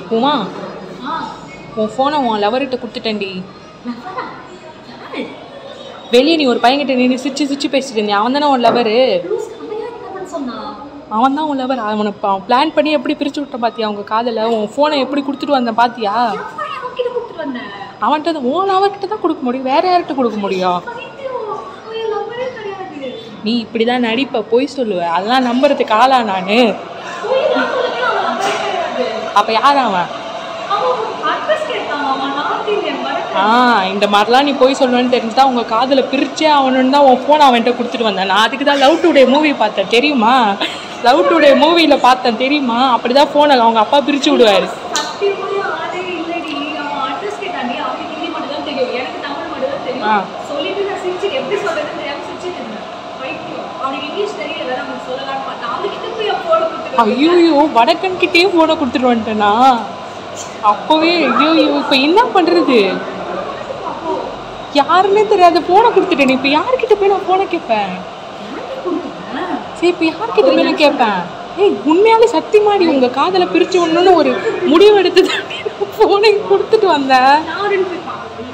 உமா ஆ உன் ஃபோனை உன் லவர்கிட்ட கொடுத்துட்டேன்டி நஃபரா யாரு வெளியே நீ ஒரு பையன்கிட்ட நின்று சிரிச்சு சிரிச்சு பேசிட்டு இருந்தியா அவன் தானே உன் லவரு லூஸ் அவன் யார் என்ன பண்ண சொன்னா அவன் தான் உன் லவர் அவனை பிளான் பண்ணி எப்படி பிரிச்சு விட்ட பாத்தியா அவங்க காதல உன் ஃபோனை எப்படி கொடுத்துட்டு வந்தேன் பாத்தியா என் phone ஐ அவன்கிட்ட கொடுத்துட்டு வந்தேன் அவன்கிட்ட தான் உன் லவர்கிட்ட தான் கொடுக்க முடியும் வேற யார்கிட்ட கொடுக்க முடியும் பைத்தியம் அவன் என் லவ்வரே கிடையாது நீ இப்படி தான் நடிப்ப பொய் சொல்லுவ அதெல்லாம் நம்புறதுக்கு ஆளா நான் போய்தான் சொல்லுவேன் அவன் லவ்வரே கிடையாது அப்போ யார் அவன் அவன் அட்ரஸ் கேட்டான் அவன் நார்த் இந்தியன் வரக்கு ஆ இந்த மாதிரிலாம் நீ போய் சொல்லுவேன்னு தெரிஞ்சுதான் உங்கள் காதில் பிரிச்சே ஆகணும்னு தான் உன் ஃபோன் அவன்கிட்ட கொடுத்துட்டு வந்தேன் நான் அதுக்கு தான் லவ் டுடே மூவி பார்த்தேன் தெரியுமா லவ் டுடே மூவியில் பார்த்தேன் தெரியுமா அப்படி தான் ஃபோனை அவங்க அப்பா பிரித்து விடுவார் சத்தியமாவே ஆளே இல்லடி அவன் அட்ரஸ் கேட்டாண்டி அவனுக்கு ஹிந்தி மட்டும் தான் தெரியும் எனக்கு தமிழ் மட்டும் தான் தெரியும் ஆ. சொல்லிட்டு நான் சிரிச்சு எப்படி சொல்றதுன்னு தெரியாம சிரிச்சிட்டு இருந்தேன் பைத்தியம் அவனுக்கு இங்கிலீஷ் தெரியல வேற அவனுக்கு சொல்லலாம்னு பார்த்தேன் அவனுக்கிட்ட போய் அவன் போட கொடுத்துட்டு ஐயோ வடக்கன்கிட்டயே ஃபோனை கொடுத்துட்டு வந்துட்டேனா அப்போவே ஐயோ இப்போ என்ன பண்ணுறது யாருன்னே தெரியாத ஃபோனை கொடுத்துட்டேன் இப்போ யார்கிட்ட போய் நான் ஃபோனை கேட்பேன் கொடுத்துட்டேன் சரி இப்போ யார்கிட்ட போய் நான் கேட்பேன் ஏய் உண்மையாலே சத்தியமாடி உங்க காதலை பிரிச்சு ஒண்ணுன்னு ஒரு முடிவு எடுத்து தான் ஃபோனை கொடுத்துட்டு வந்தேன் நான் ரெண்டு போய் பார்க்கணும்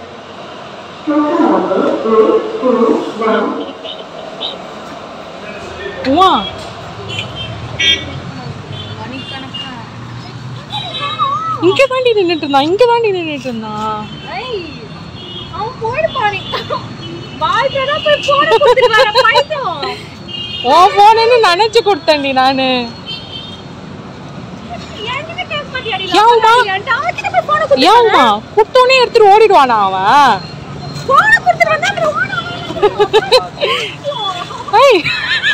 உமா இங்க தாண்டி நின்னுட்டு இருந்தான் இங்க தாண்டி நின்னுட்டு இருந்தான் ஐய், அவன் போயிடுப்பானே வாழ்க்கையா போய் போட கொடுத்துட்டு வர பைத்தியம் உன் ஃபோனுன்னு நினைச்சு கொடுத்தேன்டி நானு என்கிட்ட கேட்க மாட்டியாடி ஏம்மா? என்கிட்ட அவன்கிட்ட போய் போன கொடுத்து ஏன்மா குட்டோனே எடுத்துட்டு ஓடிடுவானா அவன் போன கொடுத்துட்டு வந்தா அப்புறம் ஓட ஏய்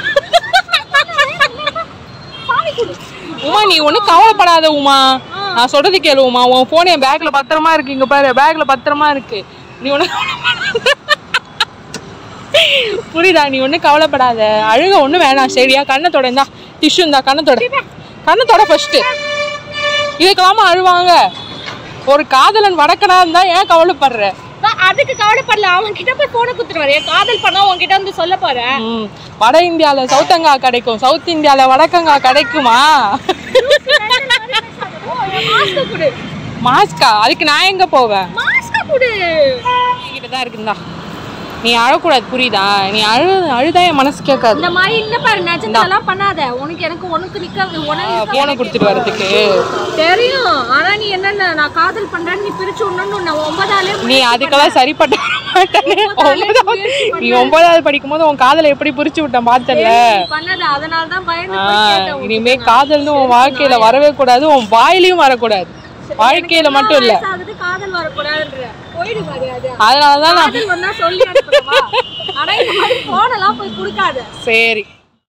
சாமி கொடு உமா நீ ஒன்றும் கவலைப்படாத உமா நான் சொல்றது கேளு உமா உன் ஃபோன் என் பேக்ல பத்திரமா இருக்கு இங்க பாரு பேக்ல பத்திரமா இருக்கு நீ ஒன்றும் புரியுதா நீ ஒன்றும் கவலைப்படாத அழுக ஒன்றும் வேணாம் சரியா கண்ணை தொட இந்தா டிஷ்யூ இந்தா கண்ணை தொட கண்ணை தொட ஃபர்ஸ்ட் இதுக்கெல்லாமா அழுவாங்க ஒரு காதலன் வடக்கனா இருந்தா ஏன் கவலைப்படுற நான் அதுக்கு கவலைப்படல அவன் கிட்ட போய் போன கொடுத்துட்டு வரேன் காதல் பண்ணா உன்கிட்ட வந்து சொல்ல போறேன் ம், வட இந்தியால சவுத்தங்கா கிடைக்கும் சவுத் இந்தியால வடக்கங்கா கிடைக்குமா மாஸ்க கொடு மாஸ்கா அதுக்கு நான் எங்க போவேன் மாஸ்க கொடு கிட்ட தான் இருக்குந்தா நீ அழக்கூடாது புரியுதா நீ அழு அழுதா என் மனசு கேட்காது இந்த மாதிரி இல்ல பாரு நிஜத்தெல்லாம் பண்ணாத உனக்கு எனக்கு உனக்கு நிக்க உனக்கு போனை கொடுத்துட்டு வர்றதுக்கு தெரியும் ஆனா நீ என்னென்ன நான் காதல் பண்றேன்னு நீ பிரிச்சு விடணும்னு நான் ஒன்பதாலே நீ அதுக்கெல்லாம் சரிப்பட்ட மாட்டேனே ஒன்பதாவது நீ ஒன்பதாவது படிக்கும் போது உன் காதலை எப்படி புரிச்சு விட்டேன் பார்த்தல பண்ணாத அதனால தான் பயந்து ஆ, போய் கேட்டேன் இனிமே காதல்னு உன் வாழ்க்கையில வரவே கூடாது உன் வாயிலையும் வரக்கூடாது வாழ்க்கையில மட்டும் இல்ல வயசாகுது காதல் வரக்கூடாதுன்ற போயிடு மரியாதை அதனாலதான் நான் காதல் வந்தா சொல்லி அனுப்புறவா ஆனா இந்த மாதிரி போனெல்லாம் போய் கொடுக்காத சரி